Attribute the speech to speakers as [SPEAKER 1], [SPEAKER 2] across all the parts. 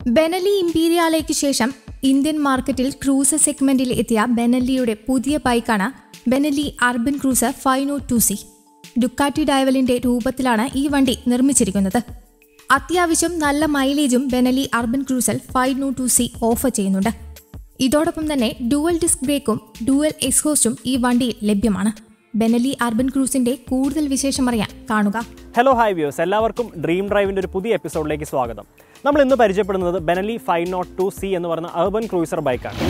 [SPEAKER 1] Benelli ഇമ്പീരിയാലയ്ക്ക് ശേഷം Indian മാർക്കറ്റിൽ cruiser സെഗ്മെന്റിൽ എത്തിയ ബെനല്ലിയുടെ പുതിയ ബൈക്കാണ് Benelli urban cruiser five nought two C Ducati ഡയവലിന്റെ രൂപത്തിലാണ് ഈ വണ്ടി നിർമ്മിച്ചിരിക്കുന്നത് അത്യാവശ്യം നല്ല മൈലേജും Benelli urban cruiser five nought two C offer ചെയ്യുന്നുണ്ട് ഇതോടൊപ്പം തന്നെ ഡുവൽ ഡിസ്ക് ബ്രേക്കും ഡുവൽ എക്സ്ഹോസ്റ്റും ഈ വണ്ടിയിൽ ലഭ്യമാണ് ബെനലി അർബൻ ക്രൂസിന്റെ കൂടുതൽ വിശേഷം അറിയാൻ കാണുക
[SPEAKER 2] ഹലോ ഹായ് വ്യൂസ് എല്ലാവർക്കും ഡ്രീം ഡ്രൈവിൻ്റെ ഒരു പുതിയ എപ്പിസോഡിലേക്ക് സ്വാഗതം നമ്മൾ ഇന്ന് പരിചയപ്പെടുന്നത് Benelli five nought two C എന്ന് പറയുന്ന അർബൻ ക്രൂസർ ബൈക്കാണ്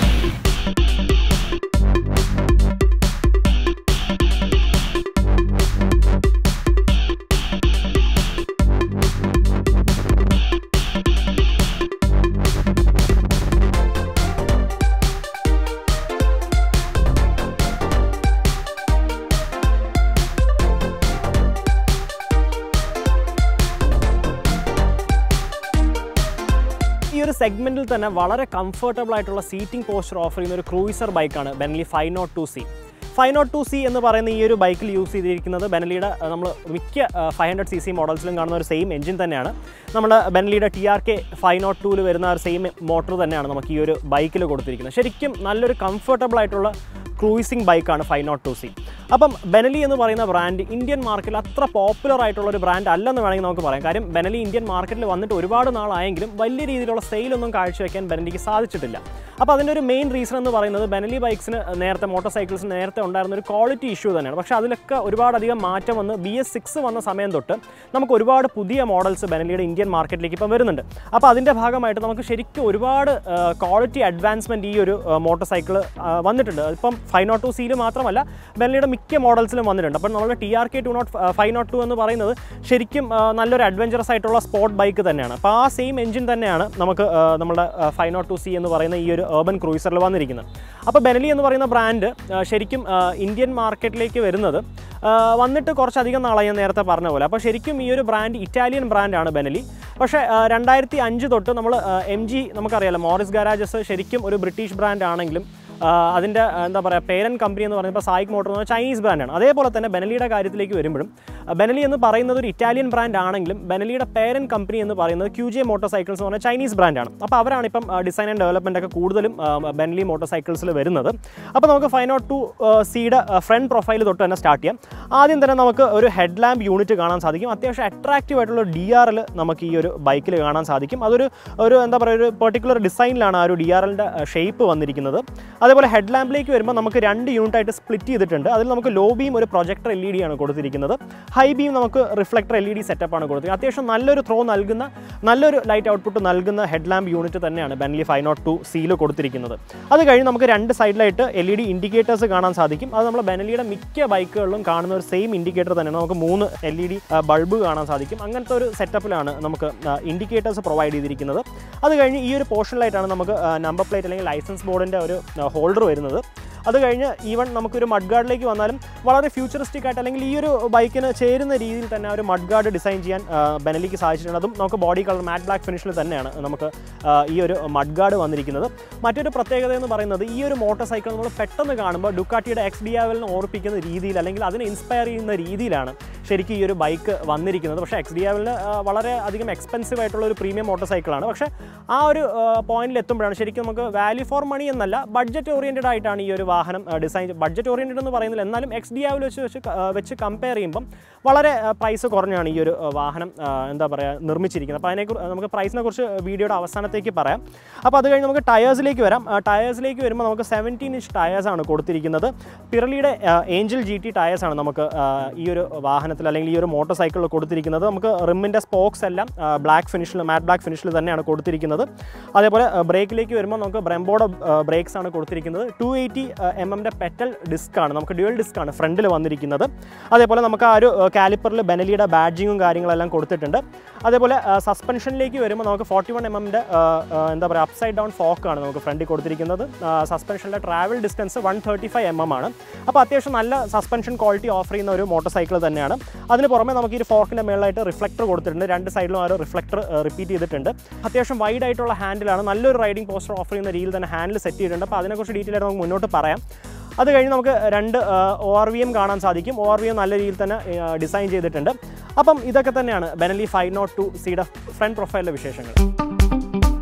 [SPEAKER 2] ഈ ഒരു സെഗ്മെന്റിൽ തന്നെ വളരെ കംഫർട്ടബിൾ ആയിട്ടുള്ള സീറ്റിംഗ് പോസ്റ്റർ ഓഫർ ചെയ്യുന്ന ഒരു ക്രൂയിസർ ബൈക്കാണ് Benelli five nought two C five nought two C എന്ന് പറയുന്ന ഈ ഒരു ബൈക്കിൽ യൂസ് ചെയ്തിരിക്കുന്നത് ബെനലിയുടെ നമ്മൾ മിക്ക ഫൈവ് ഹൺഡ്രഡ് സി സി മോഡൽസിലും കാണുന്ന ഒരു സെയിം എഞ്ചിൻ തന്നെയാണ് നമ്മുടെ ബെനലിയുടെ T R K five nought ടൂവിൽ വരുന്ന ഒരു സെയിം മോട്ടർ തന്നെയാണ് നമുക്ക് ഈ ഒരു ബൈക്കിൽ കൊടുത്തിരിക്കുന്നത് ശരിക്കും നല്ലൊരു കംഫർട്ടബിൾ ആയിട്ടുള്ള ക്രൂയിസിംഗ് ബൈക്കാണ് ഫൈവ് നോട്ട് ടു സി അപ്പം ബെനലി എന്ന് പറയുന്ന ബ്രാൻഡ് ഇന്ത്യൻ മാർക്കറ്റിൽ അത്ര പോപ്പുലർ ആയിട്ടുള്ള ഒരു ബ്രാൻഡ് അല്ലെന്ന് വേണമെങ്കിൽ നമുക്ക് പറയാം കാര്യം ബെനലി ഇന്ത്യൻ മാർക്കറ്റിൽ വന്നിട്ട് ഒരുപാട് നാളായെങ്കിലും വലിയ രീതിയിലുള്ള സെയിലൊന്നും കാഴ്ചവെക്കാൻ ബെനലിക്ക് സാധിച്ചിട്ടില്ല അപ്പോൾ അതിൻ്റെ ഒരു മെയിൻ റീസൺ എന്ന് പറയുന്നത് ബെനലി ബൈക്സിന് നേരത്തെ മോട്ടോർ സൈക്കിൾസിന് നേരത്തെ ഉണ്ടായിരുന്ന ഒരു ക്വാളിറ്റി ഇഷ്യൂ തന്നെയാണ് പക്ഷേ അതിലൊക്കെ ഒരുപാടധികം മാറ്റം വന്ന് ബി എസ് സിക്സ് വന്ന സമയം തൊട്ട് നമുക്ക് ഒരുപാട് പുതിയ മോഡൽസ് ബെനലിയുടെ ഇന്ത്യൻ മാർക്കറ്റിലേക്ക് ഇപ്പം വരുന്നുണ്ട് അപ്പോൾ അതിൻ്റെ ഭാഗമായിട്ട് നമുക്ക് ശരിക്കും ഒരുപാട് ക്വാളിറ്റി അഡ്വാൻസ്മെൻറ്റ് ഈ ഒരു മോട്ടോർ സൈക്കിൾ വന്നിട്ടുണ്ട് ഇപ്പം ഫൈവ് നോട്ട് ടു സിയിൽ മാത്രമല്ല ബെനലിയുടെ മിക്ക മോഡൽസിലും വന്നിട്ടുണ്ട് അപ്പം നമ്മുടെ T R K two nought five nought two എന്ന് പറയുന്നത് ശരിക്കും ആ, നല്ലൊരു അഡ്വഞ്ചറസ് ആയിട്ടുള്ള സ്പോർട്ട് ബൈക്ക് തന്നെയാണ് അപ്പോൾ ആ സെയിം എഞ്ചിൻ തന്നെയാണ് നമുക്ക് ആ, നമ്മുടെ ഫൈവ് നോട്ട് ടു സി എന്ന് പറയുന്ന ഈ ഒരു urban ക്രൂയിസറിൽ വന്നിരിക്കുന്നത് അപ്പോൾ ബെനലി എന്ന് പറയുന്ന ബ്രാൻഡ് ശരിക്കും ആ, ഇന്ത്യൻ മാർക്കറ്റിലേക്ക് വരുന്നത് ആ, വന്നിട്ട് കുറച്ചധികം നാളായി ഞാൻ നേരത്തെ പറഞ്ഞ പോലെ അപ്പോൾ ശരിക്കും ഈ ഒരു ബ്രാൻഡ് ഇറ്റാലിയൻ ബ്രാൻഡാണ് ബെനലി പക്ഷേ ആ, രണ്ടായിരത്തി അഞ്ച് തൊട്ട് നമ്മൾ എം ജി നമുക്കറിയാലോ മോറിസ് ഗാരാജസ് ശരിക്കും ഒരു ബ്രിട്ടീഷ് ബ്രാൻഡ് ആണെങ്കിലും ആ, അതിൻ്റെ ആ, എന്താ പറയുക പേരൻ കമ്പനി എന്ന് പറയുമ്പോൾ സായിക് മോട്ടോർ എന്ന് പറഞ്ഞാൽ ചൈനീസ് ബ്രാൻഡാണ് അതേപോലെ തന്നെ ബെനലിയുടെ കാര്യത്തിലേക്ക് വരുമ്പോഴും ആ, ബെനലി എന്ന് പറയുന്നത് ഒരു ഇറ്റാലിയൻ ബ്രാൻഡ് ആണെങ്കിലും ബെനലിയുടെ പേരൻ കമ്പനി എന്ന് പറയുന്നത് ക്യൂ ജെ മോട്ടോർ സൈക്കിൾസ് എന്ന് പറഞ്ഞാൽ ചൈനീസ് ബ്രാൻഡാണ് അപ്പോൾ അവരാണ് ഇപ്പം ഡിസൈൻ ആൻഡ് ഡെവലപ്മെൻ്റ് ഒക്കെ കൂടുതലും ആ, ബെനലി മോട്ടോർ സൈക്കിൾസിൽ വരുന്നത് അപ്പോൾ നമുക്ക് ഫൈവ് നോട്ട് ടു സിയുടെ ഫ്രണ്ട് പ്രൊഫൈൽ തൊട്ട് തന്നെ സ്റ്റാർട്ട് ചെയ്യാം ആദ്യം തന്നെ നമുക്ക് ഒരു ഹെഡ് ലാമ്പ് യൂണിറ്റ് കാണാൻ സാധിക്കും അത്യാവശ്യം അട്രാക്റ്റീവ് ആയിട്ടുള്ള ഡി ആർ എൽ നമുക്ക് ഈ ഒരു ബൈക്കിൽ കാണാൻ സാധിക്കും അതൊരു ഒരു എന്താ പറയുക ഒരു പെർട്ടിക്കുലർ ഡിസൈനിലാണ് ആ ഒരു ഡി ആർ എല്ലിൻ്റെ ഷേപ്പ് വന്നിരിക്കുന്നത് അതേപോലെ ഹെഡ് ലാമ്പിലേക്ക് വരുമ്പോൾ നമുക്ക് രണ്ട് യൂണിറ്റ് ആയിട്ട് സ്പ്ലിറ്റ് ചെയ്തിട്ടുണ്ട് അതിൽ നമുക്ക് ലോ ബീം ഒരു പ്രൊജക്ടർ എൽ ഇ ഡി ആണ് കൊടുത്തിരിക്കുന്നത് ഹൈ ബീം നമുക്ക് reflector L E D setup ആണ് കൊടുത്തിരിക്കുന്നത് അത്യാവശ്യം നല്ലൊരു ത്രോ നൽകുന്ന നല്ലൊരു ലൈറ്റ് ഔട്ട്പുട്ട് നൽകുന്ന ഹെഡ് ലാമ്പ് യൂണിറ്റ് തന്നെയാണ് ബെൻലി ഫൈവ് നോട്ട് ടു സിയിൽ കൊടുത്തിരിക്കുന്നത് അത് കഴിഞ്ഞ് നമുക്ക് രണ്ട് സൈഡിലായിട്ട് എൽ ഇ ഡി ഇൻഡിക്കേറ്റേഴ്സ് കാണാൻ സാധിക്കും അത് നമ്മൾ ബെനലിയുടെ മിക്ക ബൈക്കുകളിലും കാണുന്ന ഒരു സെയിം ഇൻഡിക്കേറ്റർ തന്നെയാണ് നമുക്ക് മൂന്ന് എൽ ഇ ഡി ബൾബ് കാണാൻ സാധിക്കും അങ്ങനത്തെ ഒരു സെറ്റപ്പിലാണ് നമുക്ക് ഇൻഡിക്കേറ്റേഴ്സ് പ്രൊവൈഡ് ചെയ്തിരിക്കുന്നത് അത് കഴിഞ്ഞ് ഈ ഒരു പോർഷനിലായിട്ടാണ് നമുക്ക് നമ്പർ പ്ലേറ്റ് അല്ലെങ്കിൽ ലൈസൻസ് ബോർഡിൻ്റെ ഒരു ഹോൾഡർ വരുന്നത് അത് കഴിഞ്ഞ് ഈവൻ നമുക്കൊരു മഡ് ഗാർഡിലേക്ക് വന്നാലും വളരെ ഫ്യൂച്ചറിസ്റ്റിക് ആയിട്ട് അല്ലെങ്കിൽ ഈ ഒരു ബൈക്കിന് ചേരുന്ന രീതിയിൽ തന്നെ ആ ഒരു മഡ് ഗാർഡ് ഡിസൈൻ ചെയ്യാൻ ആ, ബെനലിക്ക് സാധിച്ചിട്ടുണ്ട് അതും നമുക്ക് ബോഡി കളർ മാറ്റ് ബ്ലാക്ക് ഫിനിഷിൽ തന്നെയാണ് നമുക്ക് ആ, ഈ ഒരു മഡ് ഗാർഡ് വന്നിരിക്കുന്നത് മറ്റൊരു പ്രത്യേകത എന്ന് പറയുന്നത് ഈ ഒരു മോട്ടോർ സൈക്കിൾ നമ്മൾ പെട്ടെന്ന് കാണുമ്പോൾ ഡുക്കാട്ടിയുടെ എക്സ് ഡി ആവലിനെ ഓർപ്പിക്കുന്ന രീതിയിൽ അല്ലെങ്കിൽ അതിനെ ഇൻസ്പയർ ചെയ്യുന്ന രീതിയിലാണ് ശരിക്കും ഈ ഒരു ബൈക്ക് വന്നിരിക്കുന്നത് പക്ഷേ എക്സ് ഡി ആവലിന് വളരെ അധികം എക്സ്പെൻസീവ് ആയിട്ടുള്ള ഒരു പ്രീമിയം മോട്ടോർ സൈക്കിളാണ് പക്ഷേ ആ ഒരു പോയിന്റിൽ എത്തുമ്പോഴാണ് ശരിക്കും നമുക്ക് വാല്യൂ ഫോർ മണി എന്നല്ല ബഡ്ജറ്റ് ഓറിയൻറ്റഡ് ആയിട്ടാണ് ഈ ഒരു വാഹനം ഡിസൈൻ ബഡ്ജറ്റ് ഓറിയൻറ്റഡ് എന്ന് പറയുന്നില്ല എന്നാലും എക്സ് ഡി ആവിൽ വെച്ച് വെച്ച് ക- ആ, വെച്ച് കമ്പയർ ചെയ്യുമ്പം വളരെ പ്രൈസ് കുറഞ്ഞാണ് ഈ ഒരു ആ, വാഹനം ആ, എന്താ പറയുക നിർമ്മിച്ചിരിക്കുന്നത് അപ്പോൾ അതിനെക്കുറിച്ച് നമുക്ക് പ്രൈസിനെ കുറിച്ച് വീഡിയോയുടെ അവസാനത്തേക്ക് പറയാം അപ്പോൾ അത് കഴിഞ്ഞ് നമുക്ക് ടയേഴ്സിലേക്ക് വരാം ടയേഴ്സിലേക്ക് വരുമ്പോൾ നമുക്ക് സെവൻറ്റീൻ ഇഞ്ച് ടയേഴ്സാണ് കൊടുത്തിരിക്കുന്നത് പിറലിയുടെ ഏഞ്ചൽ ജി ടി ടയേഴ്സാണ് നമുക്ക് ആ, ഈ ഒരു വാഹനത്തിൽ അല്ലെങ്കിൽ ഈ ഒരു മോട്ടോർ സൈക്കിളിൽ കൊടുത്തിരിക്കുന്നത് നമുക്ക് റിമ്മിൻ്റെ സ്പോക്സ് എല്ലാം ബ്ലാക്ക് ഫിനിഷിൽ മാറ്റ് ബ്ലാക്ക് ഫിനിഷിൽ തന്നെയാണ് കൊടുത്തിരിക്കുന്നത് അതേപോലെ ബ്രേക്കിലേക്ക് വരുമ്പോൾ നമുക്ക് ബ്രെംബോയുടെ ബ്രേക്സ് ആണ് കൊടുത്തിരിക്കുന്നത് ടു എയ്റ്റി എം എമ്മിൻ്റെ പെറ്റൽ ഡിസ്ക് ആണ് നമുക്ക് ഡ്യുവൽ ഡിസ്ക് ആണ് ഫ്രണ്ടിൽ വന്നിരിക്കുന്നത് അതേപോലെ നമുക്ക് ആ ഒരു കാലിപ്പറിൽ ബെനലിയുടെ ബാഡ്ജിങ്ങും കാര്യങ്ങളെല്ലാം കൊടുത്തിട്ടുണ്ട് അതേപോലെ സസ്പെൻഷനിലേക്ക് വരുമ്പോൾ നമുക്ക് ഫോർട്ടി വൺ എം എമ്മിൻ്റെ എന്താ പറയുക അപ്സൈഡ് ഡൗൺ ഫോക്കാണ് നമുക്ക് ഫ്രണ്ടിൽ കൊടുത്തിരിക്കുന്നത് സസ്പെൻഷനിലെ travel distance one thirty five M M ആണ് അപ്പോൾ അത്യാവശ്യം നല്ല സസ്പെൻഷൻ ക്വാളിറ്റി ഓഫർ ചെയ്യുന്ന ഒരു മോട്ടോർ സൈക്കിൾ തന്നെയാണ് അതിന് പുറമെ നമുക്ക് ഈ ഫോർക്കിൻ്റെ മേളിലായിട്ട് റിഫ്ലക്ടർ കൊടുത്തിട്ടുണ്ട് രണ്ട് സൈഡിലും ആ ഒരു റിഫ്ലക്ടർ റിപ്പീറ്റ് ചെയ്തിട്ടുണ്ട് അത്യാവശ്യം വൈഡ് ആയിട്ടുള്ള ഹാൻഡിലാണ് നല്ലൊരു റൈഡിംഗ് പോസ്റ്റർ ഓഫർ ചെയ്യുന്ന രീതിയിൽ തന്നെ ഹാൻഡിൽ സെറ്റ് ചെയ്തിട്ടുണ്ട് അപ്പോൾ അതിനെക്കുറിച്ച് ഡീറ്റെയിൽ ആയിട്ട് നമുക്ക് മുന്നോട്ട് പറയാം അത് കഴിഞ്ഞ് നമുക്ക് രണ്ട് ഒ ആർ വി എം കാണാൻ സാധിക്കും ഒ ആർ വി എം നല്ല രീതിയിൽ തന്നെ ഡിസൈൻ ചെയ്തിട്ടുണ്ട് അപ്പം ഇതൊക്കെ തന്നെയാണ് ബെനലി ഫൈവ് നോട്ട് ടു സിയുടെ ഫ്രണ്ട് പ്രൊഫൈലിലെ വിശേഷങ്ങൾ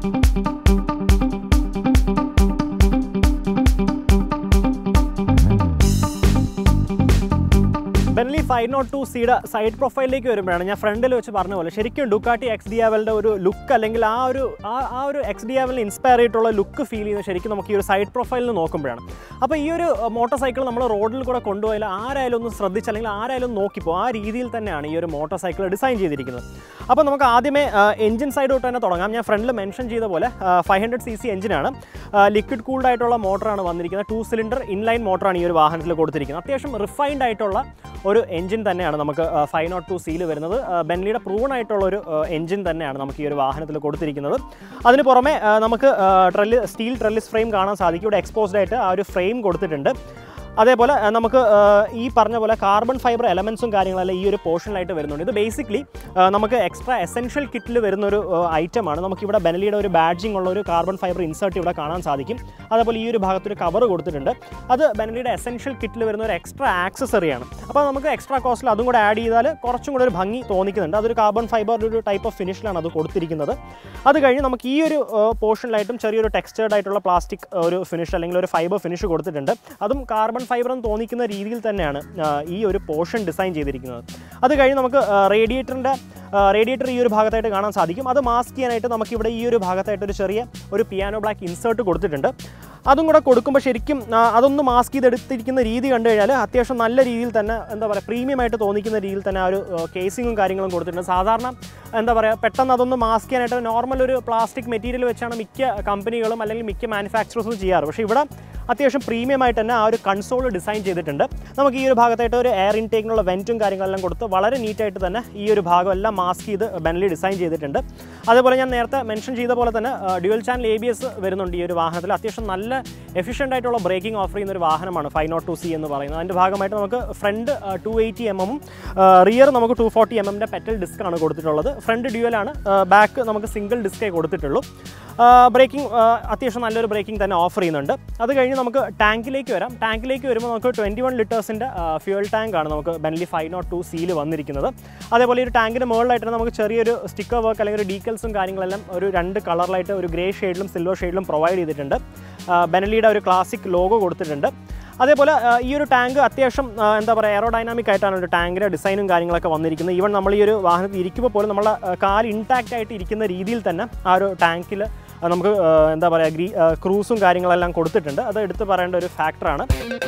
[SPEAKER 2] ഫൈവ് നോട്ട് ടു സിയുടെ സൈഡ് പ്രൊഫൈലിലേക്ക് വരുമ്പോഴാണ് ഞാൻ ഫ്രണ്ടിൽ വെച്ച് പറഞ്ഞ പോലെ ശരിക്കും ഡുക്കാട്ടി എക്സ് ഡി ആവലിൻ്റെ ഒരു ലുക്ക് അല്ലെങ്കിൽ ആ ഒരു ആ ആ ഒരു എക്സ് ഡി ആവലിന് ഇൻസ്പയർ ചെയ്തിട്ടുള്ള ലുക്ക് ഫീൽ ചെയ്യുന്നത് ശരിക്കും നമുക്ക് ഈ ഒരു സൈഡ് പ്രൊഫൈലിൽ നോക്കുമ്പോഴാണ് അപ്പോൾ ഈ ഒരു മോട്ടോർ സൈക്കിൾ നമ്മൾ റോഡിൽ കൂടെ കൊണ്ടുപോയാൽ ആരായാലും ഒന്ന് ശ്രദ്ധിച്ച് അല്ലെങ്കിൽ ആരായാലും നോക്കിപ്പോ ആ രീതിയിൽ തന്നെയാണ് ഈ ഒരു മോട്ടോർ സൈക്കിൾ ഡിസൈൻ ചെയ്തിരിക്കുന്നത് അപ്പോൾ നമുക്ക് ആദ്യമേ എഞ്ചിൻ സൈഡ് തൊട്ട് തന്നെ തുടങ്ങാം ഞാൻ ഫ്രണ്ടിൽ മെൻഷൻ ചെയ്ത പോലെ ഫൈവ് ഹൺഡ്രഡ് സി സി എഞ്ചിനാണ് ലിക്വിഡ് കൂൾഡ് ആയിട്ടുള്ള മോട്ടറാണ് വന്നിരിക്കുന്നത് ടു സിലിണ്ടർ ഇൻലൈൻ മോട്ടറാണ് ഈ ഒരു വാഹനത്തിൽ കൊടുത്തിരിക്കുന്നത് അത്യാവശ്യം റിഫൈൻഡ് ആയിട്ടുള്ള ഒരു എഞ്ചിൻ തന്നെയാണ് നമുക്ക് ഫൈവ് നോട്ട് ടു സിയിൽ വരുന്നത് ബെൻലിയുടെ പ്രൂവൺ ആയിട്ടുള്ള ഒരു എഞ്ചിൻ തന്നെയാണ് നമുക്ക് ഈ ഒരു വാഹനത്തിൽ കൊടുത്തിരിക്കുന്നത് അതിന് പുറമെ ആ, നമുക്ക് ട്രെല്ലി സ്റ്റീൽ ട്രെല്ലിസ് ഫ്രെയിം കാണാൻ സാധിക്കും ഇവിടെ എക്സ്പോസ്ഡ് ആയിട്ട് ആ ഒരു ഫ്രെയിം കൊടുത്തിട്ടുണ്ട് അതേപോലെ ആ, നമുക്ക് ആ, ഈ പറഞ്ഞ പോലെ കാർബൺ ഫൈബർ എലമെൻസും കാര്യങ്ങളെല്ലാം ഈ ഒരു പോർഷനിലായിട്ട് വരുന്നുണ്ട് ഇത് ബേസിക്കലി നമുക്ക് എക്സ്ട്രാ എസെൻഷ്യൽ കിറ്റിൽ വരുന്ന ഒരു ഐറ്റമാണ് നമുക്കിവിടെ ബെനലിയുടെ ഒരു ബാഡ്ജിങ് ഉള്ള ഒരു കാർബൺ ഫൈബർ ഇൻസേർട്ട് ഇവിടെ കാണാൻ സാധിക്കും അതേപോലെ ഈ ഒരു ഭാഗത്തൊരു കവർ കൊടുത്തിട്ടുണ്ട് അത് ബെനലിയുടെ എസെൻഷ്യൽ കിറ്റിൽ വരുന്ന ഒരു എക്സ്ട്രാ ആക്സസറിയാണ് അപ്പോൾ നമുക്ക് എക്സ്ട്രാ കോസ്റ്റിൽ അതും കൂടെ ആഡ് ചെയ്താൽ കുറച്ചും കൂടെ ഒരു ഭംഗി തോന്നിക്കുന്നുണ്ട് അതൊരു കാർബൺ ഫൈബർ ഒരു ടൈപ്പ് ഓഫ് ഫിനിഷിലാണ് അത് കൊടുത്തിരിക്കുന്നത് അത് കഴിഞ്ഞ് നമുക്ക് ഈ ഒരു പോർഷനിലായിട്ടും ചെറിയൊരു ടെക്സ്റ്റേർഡ് ആയിട്ടുള്ള പ്ലാസ്റ്റിക് ഒരു ഫിനിഷ് അല്ലെങ്കിൽ ഒരു ഫൈബർ ഫിനിഷ് കൊടുത്തിട്ടുണ്ട് അതും കാർബൺ ഫൈബർ എന്ന് തോന്നിക്കുന്ന രീതിയിൽ തന്നെയാണ് ആ, ഈ ഒരു പോർഷൻ ഡിസൈൻ ചെയ്തിരിക്കുന്നത് അത് കഴിഞ്ഞ് നമുക്ക് റേഡിയേറ്ററിൻ്റെ റേഡിയേറ്റർ ഈ ഒരു ഭാഗത്തായിട്ട് കാണാൻ സാധിക്കും അത് മാസ്ക് ചെയ്യാനായിട്ട് നമുക്കിവിടെ ഈ ഒരു ഭാഗത്തായിട്ട് ഒരു ചെറിയ ഒരു പിയാനോ ബ്ലാക്ക് ഇൻസേർട്ട് കൊടുത്തിട്ടുണ്ട് അതും കൂടെ കൊടുക്കുമ്പോൾ ശരിക്കും ആ, അതൊന്ന് മാസ്ക് ചെയ്തെടുത്തിരിക്കുന്ന രീതി കണ്ടു കഴിഞ്ഞാൽ അത്യാവശ്യം നല്ല രീതിയിൽ തന്നെ എന്താ പറയുക പ്രീമിയം ആയിട്ട് തോന്നിക്കുന്ന രീതിയിൽ തന്നെ ആ ഒരു കേസിങ്ങും കാര്യങ്ങളും കൊടുത്തിട്ടുണ്ട് സാധാരണ എന്താ പറയുക പെട്ടെന്ന് അതൊന്ന് മാസ്ക് ചെയ്യാനായിട്ട് നോർമൽ ഒരു പ്ലാസ്റ്റിക് മെറ്റീരിയൽ വെച്ചാണ് മിക്ക കമ്പനികളും അല്ലെങ്കിൽ മിക്ക മാനുഫാക്ചറേഴ്സും ചെയ്യാറ് പക്ഷേ ഇവിടെ അത്യാവശ്യം പ്രീമിയം ആയിട്ട് തന്നെ ആ ഒരു കൺസോൾ ഡിസൈൻ ചെയ്തിട്ടുണ്ട് നമുക്ക് ഈ ഒരു ഭാഗത്തായിട്ട് ഒരു എയർ ഇൻടേക്കിനുള്ള വെൻറ്റും കാര്യങ്ങളെല്ലാം കൊടുത്ത് വളരെ നീറ്റായിട്ട് തന്നെ ഈ ഒരു ഭാഗം എല്ലാം മാസ്ക് ചെയ്ത് ബെൻലി ഡിസൈൻ ചെയ്തിട്ടുണ്ട് അതേപോലെ ഞാൻ നേരത്തെ മെൻഷൻ ചെയ്ത പോലെ തന്നെ dual channel A B S വരുന്നുണ്ട് ഈ ഒരു വാഹനത്തിൽ അത്യാവശ്യം നല്ല എഫിഷ്യൻ്റ് ആയിട്ടുള്ള ബ്രേക്കിംഗ് ഓഫർ ചെയ്യുന്ന ഒരു വാഹനമാണ് ഫൈവ് നോട്ട് ടു സി എന്ന് പറയുന്നത് അതിൻ്റെ ഭാഗമായിട്ട് നമുക്ക് ഫ്രണ്ട് ടു എയ്റ്റി എം എമ്മും റിയർ നമുക്ക് ടു ഫോർട്ടി എം എമ്മിൻ്റെ പെറ്റൽ ഡിസ്ക് ആണ് കൊടുത്തിട്ടുള്ളത് ഫ്രണ്ട് ഡ്യുവലാണ് ബാക്ക് നമുക്ക് സിംഗിൾ ഡിസ്കേ കൊടുത്തിട്ടുള്ളൂ ബ്രേക്കിംഗ് അത്യാവശ്യം നല്ലൊരു ബ്രേക്കിംഗ് തന്നെ ഓഫർ ചെയ്യുന്നുണ്ട് അത് കഴിഞ്ഞ് നമുക്ക് ടാങ്കിലേക്ക് വരാം ടാങ്കിലേക്ക് വരുമ്പോൾ നമുക്ക് ട്വൻറ്റി വൺ ലിറ്റേഴ്സിൻ്റെ ഫ്യൂൽ ടാങ്കാണ് നമുക്ക് ബെൻലി ഫൈവ് നോട്ട് ടു സിയിൽ വന്നിരിക്കുന്നത് അതേപോലെ ഈ ഒരു ടാങ്കിൻ്റെ മുകളിലായിട്ട് നമുക്ക് ചെറിയൊരു സ്റ്റിക്കർ വർക്ക് അല്ലെങ്കിൽ ഒരു ഡീറ്റെയിൽസും കാര്യങ്ങളെല്ലാം ഒരു രണ്ട് കളറിലായിട്ട് ഒരു ഗ്രേ ഷെയ്ഡിലും സിൽവർ ഷെയ്ഡിലും പ്രൊവൈഡ് ചെയ്തിട്ടുണ്ട് ബെനലിയുടെ ഒരു ക്ലാസിക് ലോഗോ കൊടുത്തിട്ടുണ്ട് അതേപോലെ ആ, ഈ ഒരു ടാങ്ക് അത്യാവശ്യം ആ, എന്താ പറയുക എയറോഡൈനാമിക് ആയിട്ടാണ് ഒരു ടാങ്കിൻ്റെ ഡിസൈനും കാര്യങ്ങളൊക്കെ വന്നിരിക്കുന്നത് ഈവൻ നമ്മൾ ഈ ഒരു വാഹനത്തിൽ ഇരിക്കുമ്പോൾ പോലും നമ്മളെ ആ, കാല് ഇൻടാക്റ്റ് ആയിട്ട് ഇരിക്കുന്ന രീതിയിൽ തന്നെ ആ ഒരു ടാങ്കിൽ നമുക്ക് ആ, എന്താ പറയുക ഗ്രീ ആ, ക്രൂസും കാര്യങ്ങളെല്ലാം കൊടുത്തിട്ടുണ്ട് അത് എടുത്ത് പറയേണ്ട ഒരു ഫാക്ടറാണ്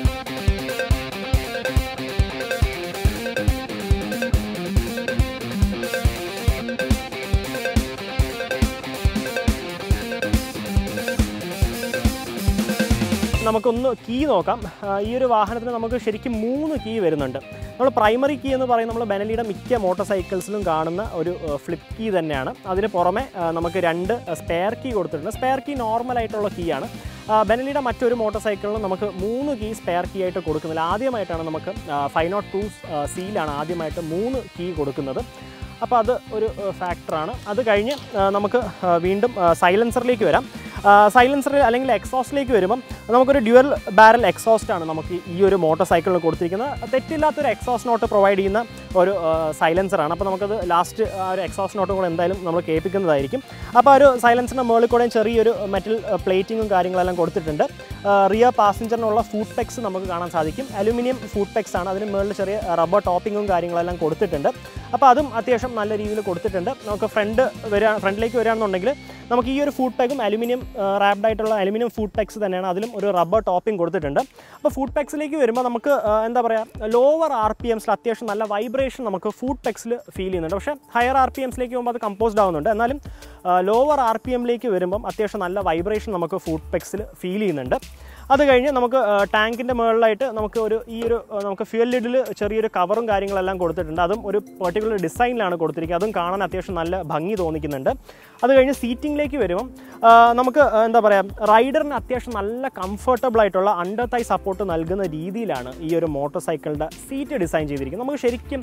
[SPEAKER 2] നമുക്കൊന്ന് കീ നോക്കാം ആ, ഈ ഒരു വാഹനത്തിന് നമുക്ക് ശരിക്കും മൂന്ന് കീ വരുന്നുണ്ട് നമ്മൾ പ്രൈമറി കീ എന്ന് പറയുന്നത് നമ്മൾ ബെനലിയുടെ മിക്ക മോട്ടോർ സൈക്കിൾസിലും കാണുന്ന ഒരു ഫ്ലിപ്പ് കീ തന്നെയാണ് അതിന് പുറമെ ആ, നമുക്ക് രണ്ട് സ്പെയർ കീ കൊടുത്തിട്ടുണ്ട് സ്പെയർ കീ നോർമൽ ആയിട്ടുള്ള കീ ആണ് ആ, ബെനലിയുടെ മറ്റൊരു മോട്ടോർ സൈക്കിളിലും നമുക്ക് മൂന്ന് കീ സ്പെയർ കീ ആയിട്ട് കൊടുക്കുന്നില്ല ആദ്യമായിട്ടാണ് നമുക്ക് ഫൈവ് നോട്ട് ടു സിയിലാണ് ആദ്യമായിട്ട് മൂന്ന് കീ കൊടുക്കുന്നത് അപ്പോൾ അത് ഒരു ഫാക്ടറാണ് അത് കഴിഞ്ഞ് ആ, നമുക്ക് ആ, വീണ്ടും സൈലൻസറിലേക്ക് വരാം സൈലൻസർ അല്ലെങ്കിൽ എക്സോസ്റ്റിലേക്ക് വരുമ്പം നമുക്കൊരു ഡ്യുവൽ ബാരൽ എക്സോസ്റ്റ് ആണ് നമുക്ക് ഈ ഒരു മോട്ടോർ സൈക്കിളിൽ കൊടുത്തിരിക്കുന്നത് തെറ്റില്ലാത്തൊരു എക്സോസ്റ്റ് നോട്ട് പ്രൊവൈഡ് ചെയ്യുന്ന ഒരു സൈലൻസറാണ് അപ്പോൾ നമുക്കത് ലാസ്റ്റ് ആ ഒരു എക്സോസ്റ്റ് നോട്ടും കൂടെ എന്തായാലും നമ്മൾ കേൾപ്പിക്കുന്നതായിരിക്കും അപ്പോൾ ആ ഒരു സൈലൻസറിൻ്റെ മുകളിൽ കൂടെ ചെറിയൊരു മെറ്റൽ പ്ലേറ്റിങ്ങും കാര്യങ്ങളെല്ലാം കൊടുത്തിട്ടുണ്ട് റിയർ പാസഞ്ചറിനുള്ള ഫുഡ് പെക്സ് നമുക്ക് കാണാൻ സാധിക്കും അലുമിനിയം ഫുഡ് പെക്സ് ആണ് അതിന് മുകളിൽ ചെറിയ റബ്ബർ ടോപ്പിങ്ങും കാര്യങ്ങളെല്ലാം കൊടുത്തിട്ടുണ്ട് അപ്പോൾ അതും അത്യാവശ്യം നല്ല രീതിയിൽ കൊടുത്തിട്ടുണ്ട് നമുക്ക് ഫ്രണ്ട് വരിക ഫ്രണ്ടിലേക്ക് വരികയാണെന്നുണ്ടെങ്കിൽ നമുക്ക് ഈ ഒരു ഫുഡ് പാക്കും അലുമിനിയം റാപ്ഡ് ആയിട്ടുള്ള അലുമിനിയം ഫുഡ് പാക്സ് തന്നെയാണ് അതിലും ഒരു റബ്ബർ ടോപ്പിംഗ് കൊടുത്തിട്ടുണ്ട് അപ്പോൾ ഫുഡ് പാക്സിലേക്ക് വരുമ്പോൾ നമുക്ക് ആ, എന്താ പറയുക ലോവർ ആർ പി എംസിൽ അത്യാവശ്യം നല്ല വൈബ്രേഷൻ നമുക്ക് ഫുഡ് പാക്സിൽ ഫീൽ ചെയ്യുന്നുണ്ട് പക്ഷേ ഹയർ ആർ പി എംസിലേക്ക് പോകുമ്പോൾ അത് കമ്പോസ്ഡ് ആവുന്നുണ്ട് എന്നാലും ലോവർ ആർ പി എമ്മിലേക്ക് വരുമ്പം അത്യാവശ്യം നല്ല വൈബ്രേഷൻ നമുക്ക് ഫുഡ് പാക്സിൽ ഫീൽ ചെയ്യുന്നുണ്ട് അത് കഴിഞ്ഞ് നമുക്ക് ടാങ്കിൻ്റെ മുകളിലായിട്ട് നമുക്ക് ഒരു ഈ ഒരു ആ, നമുക്ക് ഫ്യൂൽ ലിഡിൽ ചെറിയൊരു കവറും കാര്യങ്ങളെല്ലാം കൊടുത്തിട്ടുണ്ട് അതും ഒരു പെർട്ടിക്കുലർ ഡിസൈനിലാണ് കൊടുത്തിരിക്കുന്നത് അതും കാണാൻ അത്യാവശ്യം നല്ല ഭംഗി തോന്നിക്കുന്നുണ്ട് അത് കഴിഞ്ഞ് സീറ്റിംഗിലേക്ക് വരുമ്പം ആ, നമുക്ക് ആ, എന്താ പറയുക റൈഡറിന് അത്യാവശ്യം നല്ല കംഫർട്ടബിൾ ആയിട്ടുള്ള അണ്ടർ തൈ സപ്പോർട്ട് നൽകുന്ന രീതിയിലാണ് ഈ ഒരു മോട്ടോർ സൈക്കിളിൻ്റെ സീറ്റ് ഡിസൈൻ ചെയ്തിരിക്കുന്നത് നമുക്ക് ശരിക്കും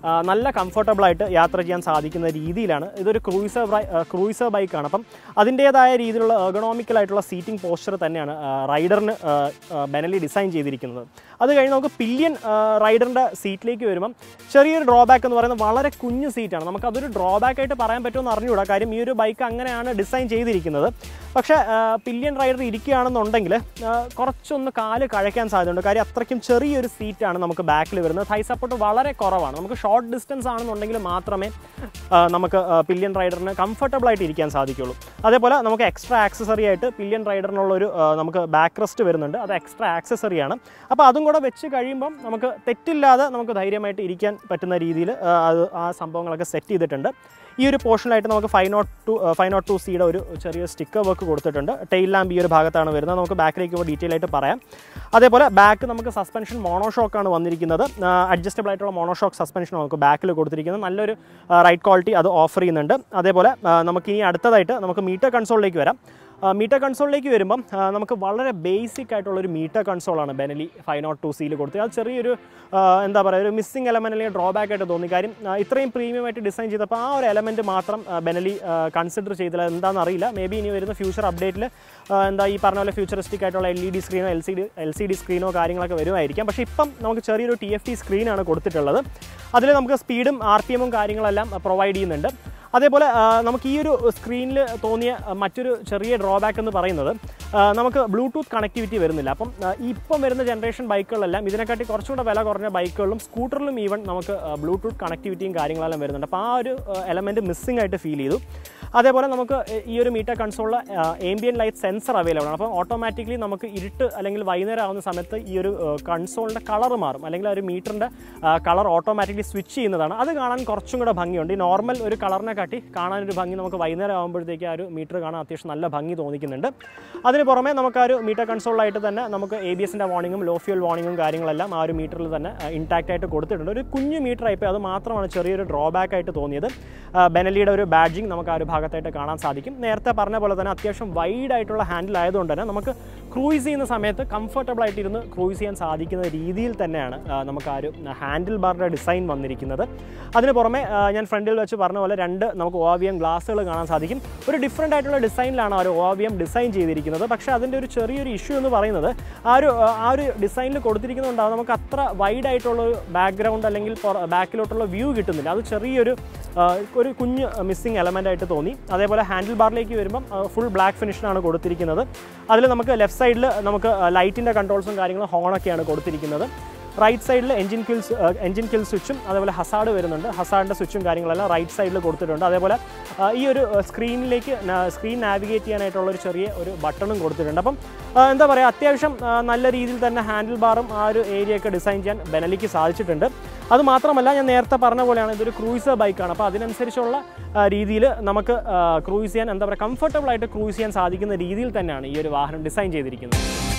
[SPEAKER 2] ആ, നല്ല കംഫർട്ടബിൾ ആയിട്ട് യാത്ര ചെയ്യാൻ സാധിക്കുന്ന രീതിയിലാണ് ഇതൊരു ക്രൂയിസർ ക്രൂയിസർ ബൈക്കാണ് അപ്പം അതിൻ്റേതായ രീതിയിലുള്ള എർഗണോമിക്കൽ ആയിട്ടുള്ള സീറ്റിംഗ് പോസ്ചർ തന്നെയാണ് ആ, റൈഡറിന് ആ, ആ, ബെനലി ഡിസൈൻ ചെയ്തിരിക്കുന്നത് അത് കഴിഞ്ഞ് നമുക്ക് പില്യൻ റൈഡറിൻ്റെ സീറ്റിലേക്ക് വരുമ്പം ചെറിയൊരു ഡ്രോബാക്ക് എന്ന് പറയുന്നത് വളരെ കുഞ്ഞു സീറ്റാണ് നമുക്ക് അതൊരു ഡ്രോബാക്ക് ആയിട്ട് പറയാൻ പറ്റുമെന്ന് അറിഞ്ഞുകൂടാ കാര്യം ഈ ഒരു ബൈക്ക് അങ്ങനെയാണ് ഡിസൈൻ ചെയ്തിരിക്കുന്നത് പക്ഷേ പില്യൻ റൈഡർ ഇരിക്കുകയാണെന്നുണ്ടെങ്കിൽ ആ, കുറച്ചൊന്ന് കാല് കഴയ്ക്കാൻ സാധ്യതയുണ്ട് കാര്യം അത്രയ്ക്കും ചെറിയൊരു സീറ്റാണ് നമുക്ക് ബാക്കിൽ വരുന്നത് ഹൈ സപ്പോർട്ട് വളരെ കുറവാണ് നമുക്ക് ഷോർട്ട് ഡിസ്റ്റൻസ് ആണെന്നുണ്ടെങ്കിൽ മാത്രമേ ആ, നമുക്ക് പില്യൻ റൈഡറിന് കംഫർട്ടബിൾ ആയിട്ട് ഇരിക്കാൻ സാധിക്കുള്ളൂ അതേപോലെ നമുക്ക് എക്സ്ട്രാ ആക്സസറി ആയിട്ട് പില്യൻ റൈഡറിനുള്ളൊരു ആ, നമുക്ക് ബാക്ക് റെസ്റ്റ് വരുന്നുണ്ട് അത് എക്സ്ട്രാ ആക്സസറിയാണ് അപ്പോൾ അതും കൂടെ വെച്ച് കഴിയുമ്പം നമുക്ക് തെറ്റില്ലാതെ നമുക്ക് ധൈര്യമായിട്ട് ഇരിക്കാൻ പറ്റുന്ന രീതിയിൽ അത് ആ സംഭവങ്ങളൊക്കെ സെറ്റ് ചെയ്തിട്ടുണ്ട് ഈ ഒരു പോർഷനിലായിട്ട് നമുക്ക് five nought two five nought two സിയുടെ ഒരു ചെറിയ സ്റ്റിക്കർ വർക്ക് കൊടുത്തിട്ടുണ്ട് ടെയിൽ ലാമ്പ് ഈ ഒരു ഭാഗത്താണ് വരുന്നത് നമുക്ക് ബാക്കിലേക്ക് ഇപ്പോൾ ഡീറ്റെയിൽ ആയിട്ട് പറയാം അതേപോലെ ബാക്ക് നമുക്ക് സസ്പെൻഷൻ മോണോഷോക്കാണ് വന്നിരിക്കുന്നത് അഡ്ജസ്റ്റബിൾ ആയിട്ടുള്ള മോണോഷോക്ക് സസ്പെൻഷൻ നമുക്ക് ബാക്കിൽ കൊടുത്തിരിക്കുന്നത് നല്ലൊരു റൈറ്റ് ക്വാളിറ്റി അത് ഓഫർ ചെയ്യുന്നുണ്ട് അതേപോലെ ആ, നമുക്ക് ഇനി അടുത്തതായിട്ട് നമുക്ക് മീറ്റർ കൺസോളിലേക്ക് വരാം മീറ്റർ കൺസോളിലേക്ക് വരുമ്പം ആ, നമുക്ക് വളരെ ബേസിക് ആയിട്ടുള്ളൊരു മീറ്റർ കൺസോളാണ് ബെനലി ഫൈവ് നോട്ട് ടു സിയിൽ കൊടുത്തത് അത് ചെറിയൊരു ആ, എന്താ പറയുക ഒരു മിസ്സിംഗ് എലമെൻ്റ് അല്ലെങ്കിൽ ഡ്രോബാക്ക് ആയിട്ട് തോന്നി കാര്യം ആ, ഇത്രയും പ്രീമിയം ആയിട്ട് ഡിസൈൻ ചെയ്തപ്പോൾ ആ ഒരു എലമെൻറ്റ് മാത്രം ആ, ബെനലി കൺസിഡർ ചെയ്തില്ല എന്താണെന്ന് അറിയില്ല മേ ബി ഇനി വരുന്ന ഫ്യൂച്ചർ അപ്ഡേറ്റിൽ എന്താ ഈ പറഞ്ഞ പോലെ ഫ്യൂച്ചറിസ്റ്റിക് ആയിട്ടുള്ള എൽ ഇ ഡി സ്ക്രീനോ L C D L C D സ്ക്രീനോ കാര്യങ്ങളൊക്കെ വരുമായിരിക്കാം പക്ഷേ ഇപ്പം നമുക്ക് ചെറിയൊരു ടി എഫ് ടി സ്ക്രീനാണ് കൊടുത്തിട്ടുള്ളത് അതിൽ നമുക്ക് സ്പീഡും ആർ പി എമ്മും കാര്യങ്ങളെല്ലാം പ്രൊവൈഡ് ചെയ്യുന്നുണ്ട് അതേപോലെ ആ, നമുക്ക് ഈ ഒരു സ്ക്രീനിൽ തോന്നിയ ആ, മറ്റൊരു ചെറിയ ഡ്രോബാക്ക് എന്ന് പറയുന്നത് ആ, നമുക്ക് ബ്ലൂടൂത്ത് കണക്ടിവിറ്റി വരുന്നില്ല അപ്പം ആ, ഇപ്പം വരുന്ന ജനറേഷൻ ബൈക്കുകളെല്ലാം ഇതിനെക്കാട്ടി കുറച്ചുകൂടെ വില കുറഞ്ഞ ബൈക്കുകളിലും സ്കൂട്ടറിലും ഈവൻ നമുക്ക് ആ, ബ്ലൂടൂത്ത് കണക്ടിവിറ്റിയും കാര്യങ്ങളെല്ലാം വരുന്നുണ്ട് അപ്പോൾ ആ ഒരു എലമെൻറ്റ് മിസ്സിംഗ് ആയിട്ട് ഫീൽ ചെയ്തു അതേപോലെ നമുക്ക് ഈ ഒരു മീറ്റർ കൺസോളിൽ ഏംബിയൻ ലൈറ്റ് സെൻസർ അവൈലബിൾ ആണ് അപ്പോൾ ഓട്ടോമാറ്റിക്കലി നമുക്ക് ഇരുട്ട് അല്ലെങ്കിൽ വൈകുന്നേരം ആവുന്ന സമയത്ത് ഈ ഒരു കൺസോളിൻ്റെ കളർ മാറും അല്ലെങ്കിൽ ആ ഒരു മീറ്ററിൻ്റെ കളർ ഓട്ടോമാറ്റിക്കലി സ്വിച്ച് ചെയ്യുന്നതാണ് അത് കാണാൻ കുറച്ചും കൂടെ ഭംഗിയുണ്ട് ഈ നോർമൽ ഒരു കളറിനെ കാട്ടി കാണാനൊരു ഭംഗി നമുക്ക് വൈകുന്നേരം ആകുമ്പോഴത്തേക്ക് ആ ഒരു മീറ്റർ കാണാൻ അത്യാവശ്യം നല്ല ഭംഗി തോന്നിക്കുന്നുണ്ട് അതിന് പുറമെ നമുക്ക് ആ ഒരു മീറ്റർ കൺസോളിലായിട്ട് തന്നെ നമുക്ക് എ ബി എസിൻ്റെ വാർണിങ്ങും ലോ ഫ്യൂൽ വാർണിങ്ങും കാര്യങ്ങളെല്ലാം ആ ഒരു മീറ്ററിൽ തന്നെ ഇൻടാക്റ്റ് ആയിട്ട് കൊടുത്തിട്ടുണ്ട് ഒരു കുഞ്ഞു മീറ്റർ ആയിപ്പോൾ അത് മാത്രമാണ് ചെറിയൊരു ഡ്രോബാക്ക് ആയിട്ട് തോന്നിയത് ആ, ബെനലിയുടെ ഒരു ബാഡ്ജിങ് നമുക്ക് ആ ഒരു ഭാഗത്തായിട്ട് കാണാൻ സാധിക്കും നേരത്തെ പറഞ്ഞ പോലെ തന്നെ അത്യാവശ്യം വൈഡ് ആയിട്ടുള്ള ഹാൻഡിൽ ആയതുകൊണ്ട് തന്നെ നമുക്ക് ക്രൂയിസ് ചെയ്യുന്ന സമയത്ത് കംഫർട്ടബിൾ ആയിട്ട് ഇരുന്ന് ക്രൂയിസ് ചെയ്യാൻ സാധിക്കുന്ന രീതിയിൽ തന്നെയാണ് ആ, നമുക്ക് ആ ഒരു ഹാൻഡിൽ ബാറിൻ്റെ ഡിസൈൻ വന്നിരിക്കുന്നത് അതിന് പുറമെ ആ, ഞാൻ ഫ്രണ്ടിൽ വെച്ച് പറഞ്ഞ പോലെ രണ്ട് നമുക്ക് ഒ വി എം ഗ്ലാസ്സുകൾ കാണാൻ സാധിക്കും ഒരു ഡിഫറെൻ്റ് ആയിട്ടുള്ള ഡിസൈനിലാണ് ആ ഒരു ഒ വി എം ഡിസൈൻ ചെയ്തിരിക്കുന്നത് പക്ഷേ അതിൻ്റെ ഒരു ചെറിയൊരു ഇഷ്യൂ എന്ന് പറയുന്നത് ആ ഒരു ആ ഒരു ഡിസൈനിൽ കൊടുത്തിരിക്കുന്നതുകൊണ്ടാണ് നമുക്ക് അത്ര വൈഡ് ആയിട്ടുള്ള ഒരു ബാക്ക്ഗ്രൗണ്ട് അല്ലെങ്കിൽ ബാക്കിലോട്ടുള്ള വ്യൂ കിട്ടുന്നില്ല അത് ചെറിയൊരു ആ, ഒരു കുഞ്ഞ് മിസ്സിങ് എലമെൻ്റ് ആയിട്ട് തോന്നി അതേപോലെ ഹാൻഡിൽ ബാറിലേക്ക് വരുമ്പം ഫുൾ ബ്ലാക്ക് ഫിനിഷിനാണ് കൊടുത്തിരിക്കുന്നത് അതിൽ നമുക്ക് ലെഫ്റ്റ് സൈഡിൽ നമുക്ക് ലൈറ്റിൻ്റെ കൺട്രോൾസും കാര്യങ്ങളും ഹോണൊക്കെയാണ് കൊടുത്തിരിക്കുന്നത് റൈറ്റ് സൈഡിൽ എഞ്ചിൻ കിൽ എഞ്ചിൻ കിൽ സ്വിച്ചും അതേപോലെ ഹസാഡ് വരുന്നുണ്ട് ഹസാഡിൻ്റെ സ്വിച്ചും കാര്യങ്ങളെല്ലാം റൈറ്റ് സൈഡിൽ കൊടുത്തിട്ടുണ്ട് അതേപോലെ ആ, ഈ ഒരു സ്ക്രീനിലേക്ക് സ്ക്രീൻ നാവിഗേറ്റ് ചെയ്യാനായിട്ടുള്ള ഒരു ചെറിയ ഒരു ബട്ടണും കൊടുത്തിട്ടുണ്ട് അപ്പം ആ, എന്താ പറയുക അത്യാവശ്യം ആ, നല്ല രീതിയിൽ തന്നെ ഹാൻഡിൽ ബാറും ആ ഒരു ഏരിയ ഒക്കെ ഡിസൈൻ ചെയ്യാൻ ബെനലിക്ക് സാധിച്ചിട്ടുണ്ട് അത് മാത്രമല്ല ഞാൻ നേരത്തെ പറഞ്ഞ പോലെയാണ് ഇതൊരു ക്രൂയിസർ ബൈക്കാണ് അപ്പോൾ അതിനനുസരിച്ചുള്ള രീതിയിൽ നമുക്ക് ക്രൂയിസ് ചെയ്യാൻ എന്താ പറയുക കംഫർട്ടബിൾ ആയിട്ട് ക്രൂയിസ് ചെയ്യാൻ സാധിക്കുന്ന രീതിയിൽ തന്നെയാണ് ഈ ഒരു വാഹനം ഡിസൈൻ ചെയ്തിരിക്കുന്നത്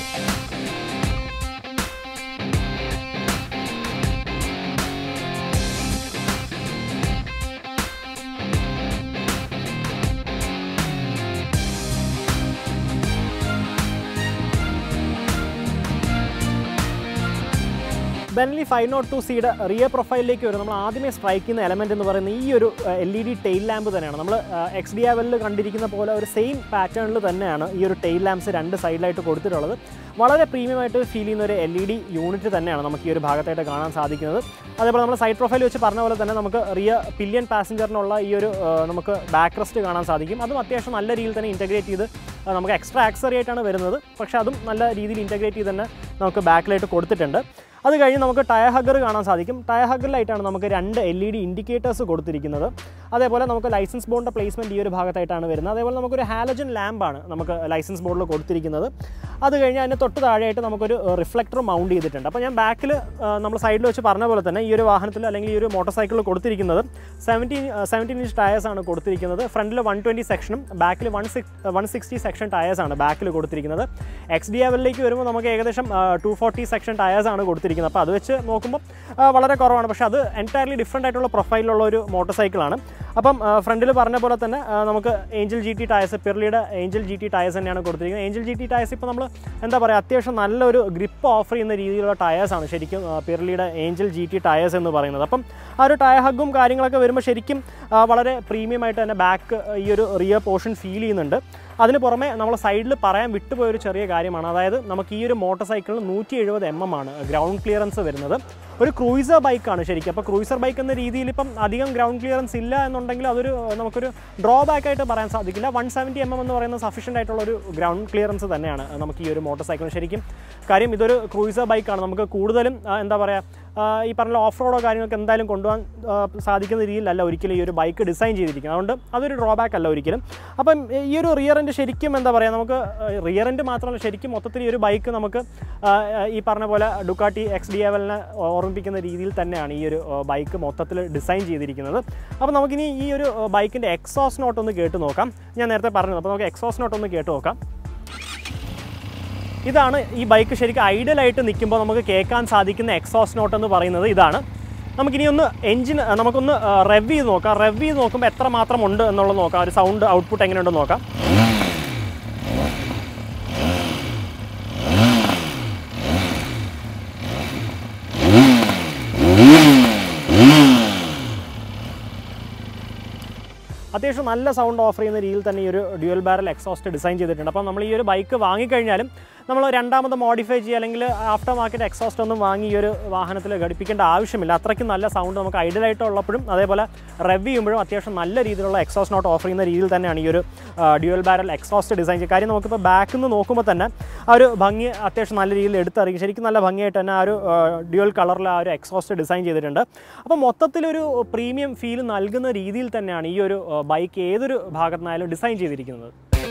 [SPEAKER 2] ബെൻലി ഫൈവ് നോട്ട് ടു സിയുടെ റിയർ പ്രൊഫൈലിലേക്ക് വരും നമ്മൾ ആദ്യമേ സ്ട്രൈക്ക് ചെയ്യുന്ന എലമെന്റ് എന്ന് പറയുന്നത് ഈ ഒരു L E D tail lamp തന്നെയാണ് നമ്മൾ എക്സ് ഡി ആവലിൽ കണ്ടിരിക്കുന്ന പോലെ ഒരു സെയിം പാറ്റേണിൽ തന്നെയാണ് ഈ ഒരു ടെയിൽ ലാമ്പ്സ് രണ്ട് സൈഡിലായിട്ട് കൊടുത്തിട്ടുള്ളത് വളരെ പ്രീമിയം ആയിട്ട് ഫീൽ ചെയ്യുന്ന ഒരു എൽ ഇ ഡി യൂണിറ്റ് തന്നെയാണ് നമുക്ക് ഈ ഒരു ഭാഗത്തായിട്ട് കാണാൻ സാധിക്കുന്നത് അതേപോലെ നമ്മൾ സൈഡ് പ്രൊഫൈൽ വെച്ച് പറഞ്ഞ പോലെ തന്നെ നമുക്ക് റിയർ പില്യൻ പാസഞ്ചറിനുള്ള ഈ ഒരു ആ, നമുക്ക് ബാക്ക് റെസ്റ്റ് കാണാൻ സാധിക്കും അതും അത്യാവശ്യം നല്ല രീതിയിൽ തന്നെ ഇൻറ്റഗ്രേറ്റ് ചെയ്ത് ആ, നമുക്ക് എക്സ്ട്രാ ആക്സറി ആയിട്ടാണ് വരുന്നത് പക്ഷേ അതും നല്ല രീതിയിൽ ഇൻറ്റഗ്രേറ്റ് ചെയ്ത് തന്നെ നമുക്ക് ബാക്കിലായിട്ട് കൊടുത്തിട്ടുണ്ട് അത് കഴിഞ്ഞ് നമുക്ക് ടയർ ഹഗർ കാണാൻ സാധിക്കും ടയർ ഹഗറിലായിട്ടാണ് നമുക്ക് രണ്ട് എൽ ഇ ഡി ഇൻഡിക്കേറ്റേഴ്സ് കൊടുത്തിരിക്കുന്നത് അതേപോലെ നമുക്ക് ലൈസൻസ് ബോർഡിൻ്റെ പ്ലേസ്മെൻറ്റ് ഈ ഒരു ഭാഗത്തായിട്ടാണ് വരുന്നത് അതേപോലെ നമുക്കൊരു ഹാലജൻ ലാമ്പാണ് നമുക്ക് ലൈസൻസ് ബോർഡിൽ കൊടുത്തിരിക്കുന്നത് അത് കഴിഞ്ഞ് അതിന് തൊട്ട് താഴെയായിട്ട് നമുക്കൊരു റിഫ്ലക്ടർ മൗണ്ട് ചെയ്തിട്ടുണ്ട് അപ്പോൾ ഞാൻ ബാക്കിൽ നമ്മൾ സൈഡിൽ വെച്ച് പറഞ്ഞ പോലെ തന്നെ ഈ ഒരു വാഹനത്തിൽ അല്ലെങ്കിൽ ഈ ഒരു മോട്ടോർ സൈക്കിളിൽ കൊടുത്തിരിക്കുന്നത് സെവൻറ്റീൻ സെവൻറ്റീൻ ഇഞ്ച് ടയേഴ്സ് ആണ് കൊടുത്തിരിക്കുന്നത് ഫ്രണ്ടിൽ വൺ ട്വൻറ്റി സെക്ഷനും ബാക്കിൽ one six one sixty section tyres ആണ് ബാക്കിൽ കൊടുത്തിരിക്കുന്നത് എക്സ് ഡി ലെവലിലേക്ക് വരുമ്പോൾ നമുക്ക് ഏകദേശം ടു ഫോർട്ടി സെക്ഷൻ ടയേഴ്സ് ആണ് കൊടുത്തിരിക്കുന്നത് അപ്പോൾ അത് വെച്ച് നോക്കുമ്പോൾ ആ, വളരെ കുറവാണ് പക്ഷേ അത് എൻറ്റയർലി ഡിഫറെൻ്റ് ആയിട്ടുള്ള പ്രൊഫൈലുള്ള ഒരു മോട്ടോർ സൈക്കിളാണ് അപ്പം ഫ്രണ്ടിൽ പറഞ്ഞ പോലെ തന്നെ ആ, നമുക്ക് ഏഞ്ചൽ ജി ടി ടയർസ് പിർലിയുടെ ഏഞ്ചൽ ജി ടി ടയർസ് തന്നെയാണ് കൊടുത്തിരിക്കുന്നത് ഏഞ്ചൽ ജി ടി ടയർസ് ഇപ്പോൾ നമ്മൾ എന്താ പറയുക അത്യാവശ്യം നല്ലൊരു ഗ്രിപ്പ് ഓഫർ ചെയ്യുന്ന രീതിയിലുള്ള ടയേഴ്സാണ് ശരിക്കും ആ, പിർലിയുടെ ഏഞ്ചൽ ജി ടി ടയേഴ്സ് എന്ന് പറയുന്നത് അപ്പം ആ ഒരു ടയർ ഹഗ്ഗും കാര്യങ്ങളൊക്കെ വരുമ്പോൾ ശരിക്കും ആ, വളരെ പ്രീമിയം ആയിട്ട് തന്നെ ബാക്ക് ഈ ഒരു റിയർ പോർഷൻ ഫീൽ ചെയ്യുന്നുണ്ട് അതിന് പുറമെ നമ്മൾ സൈഡിൽ പറയാൻ വിട്ടുപോയ ഒരു ചെറിയ കാര്യമാണ് അതായത് നമുക്ക് ഈ ഒരു മോട്ടോർ സൈക്കിളിന് നൂറ്റി എഴുപത് എം എം ആണ് ഗ്രൗണ്ട് ക്ലിയറൻസ് വരുന്നത് ഒരു ക്രൂയിസർ ബൈക്കാണ് ശരിക്കും അപ്പോൾ ക്രൂയിസർ ബൈക്ക് എന്ന രീതിയിൽ ഇപ്പം അധികം ഗ്രൗണ്ട് ക്ലിയറൻസ് ഇല്ല എന്നുണ്ടെങ്കിൽ അതൊരു ഏഹ്, നമുക്കൊരു ഡ്രോബാക്ക് ആയിട്ട് പറയാൻ സാധിക്കില്ല വൺ സെവൻറ്റി എം എം എന്ന് പറയുന്നത് സഫീഷ്യൻ്റ് ആയിട്ടുള്ള ഒരു ഗ്രൗണ്ട് ക്ലിയറൻസ് തന്നെയാണ് നമുക്ക് ഈ ഒരു മോട്ടോർ സൈക്കിളിന് ശരിക്കും കാര്യം ഇതൊരു ക്രൂയിസർ ബൈക്കാണ് നമുക്ക് കൂടുതലും ആ, എന്താ പറയുക ആ, ഈ പറഞ്ഞ ഓഫ് റോഡോ കാര്യങ്ങളൊക്കെ എന്തായാലും കൊണ്ടുപോകാൻ ആ, സാധിക്കുന്ന രീതിയിലല്ല ഒരിക്കലും ഈ ഒരു ബൈക്ക് ഡിസൈൻ ചെയ്തിരിക്കുന്നത് അതുകൊണ്ട് അതൊരു ഡ്രോബാക്ക് അല്ല ഒരിക്കലും അപ്പം ഈ ഒരു റിയർ എൻഡ് ശരിക്കും എന്താ പറയുക നമുക്ക് റിയർ എൻഡ് മാത്രമല്ല ശരിക്കും മൊത്തത്തിൽ ഈ ഒരു ബൈക്ക് നമുക്ക് ആ, ഈ പറഞ്ഞ പോലെ ഡുക്കാട്ടി എക്സ് ഡി എവലിനെ ഓർമ്മിപ്പിക്കുന്ന രീതിയിൽ തന്നെയാണ് ഈ ഒരു ബൈക്ക് മൊത്തത്തിൽ ഡിസൈൻ ചെയ്തിരിക്കുന്നത് അപ്പോൾ നമുക്കിനി ഈ ഒരു ബൈക്കിൻ്റെ എക്സോസ് നോട്ട് ഒന്ന് കേട്ട് നോക്കാം ഞാൻ നേരത്തെ പറഞ്ഞത് അപ്പോൾ നമുക്ക് എക്സോസ് നോട്ട് ഒന്ന് കേട്ട് നോക്കാം ഇതാണ് ഈ ബൈക്ക് ശരിക്കും ഐഡലായിട്ട് നിൽക്കുമ്പോൾ നമുക്ക് കേൾക്കാൻ സാധിക്കുന്ന എക്സോസ് നോട്ട് എന്ന് പറയുന്നത് ഇതാണ് നമുക്കിനി ഒന്ന് എഞ്ചിൻ നമുക്കൊന്ന് റെവ് ചെയ്ത് നോക്കാം റെവ് ചെയ്ത് നോക്കുമ്പോൾ എത്ര മാത്രം ഉണ്ട് എന്നുള്ളത് നോക്കാം ഒരു സൗണ്ട് ഔട്ട്പുട്ട് എങ്ങനെയുണ്ടെന്ന് നോക്കാം അത്യാവശ്യം നല്ല സൗണ്ട് ഓഫർ ചെയ്യുന്ന രീതിയിൽ തന്നെ ഈ ഒരു ഡ്യുവൽ ബാരൽ എക്സോസ്റ്റ് ഡിസൈൻ ചെയ്തിട്ടുണ്ട് അപ്പം നമ്മൾ ഈ ഒരു ബൈക്ക് വാങ്ങിക്കഴിഞ്ഞാലും നമ്മൾ രണ്ടാമത് മോഡിഫൈ ചെയ്യുക അല്ലെങ്കിൽ ആഫ്റ്റർ മാർക്കറ്റ് എക്സോസ്റ്റ് ഒന്നും വാങ്ങി ഈ ഒരു വാഹനത്തിൽ ഘടിപ്പിക്കേണ്ട ആവശ്യമില്ല അത്രയ്ക്കും നല്ല സൗണ്ട് നമുക്ക് ഐഡിയലായിട്ട് ഉള്ളപ്പോഴും അതേപോലെ റെവ് ചെയ്യുമ്പോഴും അത്യാവശ്യം നല്ല രീതിയിലുള്ള എക്സോസ്റ്റ് നോട്ട് ഓഫർ ചെയ്യുന്ന രീതിയിൽ തന്നെയാണ് ഈ ഒരു ഡ്യുവൽ ബാരൽ എക്സോസ്റ്റ് ഡിസൈൻ ചെയ്യുക കാര്യം നമുക്കിപ്പോൾ ബാക്കിൽ നിന്ന് നോക്കുമ്പോൾ തന്നെ ആ ഒരു ഭംഗി അത്യാവശ്യം നല്ല രീതിയിൽ എടുത്തറിയും ശരിക്കും നല്ല ഭംഗിയായിട്ട് തന്നെ ആ ഒരു ഡ്യുവൽ കളറിൽ ആ ഒരു എക്സോസ്റ്റ് ഡിസൈൻ ചെയ്തിട്ടുണ്ട് അപ്പോൾ മൊത്തത്തിലൊരു പ്രീമിയം ഫീൽ നൽകുന്ന രീതിയിൽ തന്നെയാണ് ഈ ഒരു ബൈക്ക് ഏതൊരു ഭാഗത്തുനിന്നായാലും ഡിസൈൻ ചെയ്തിരിക്കുന്നത്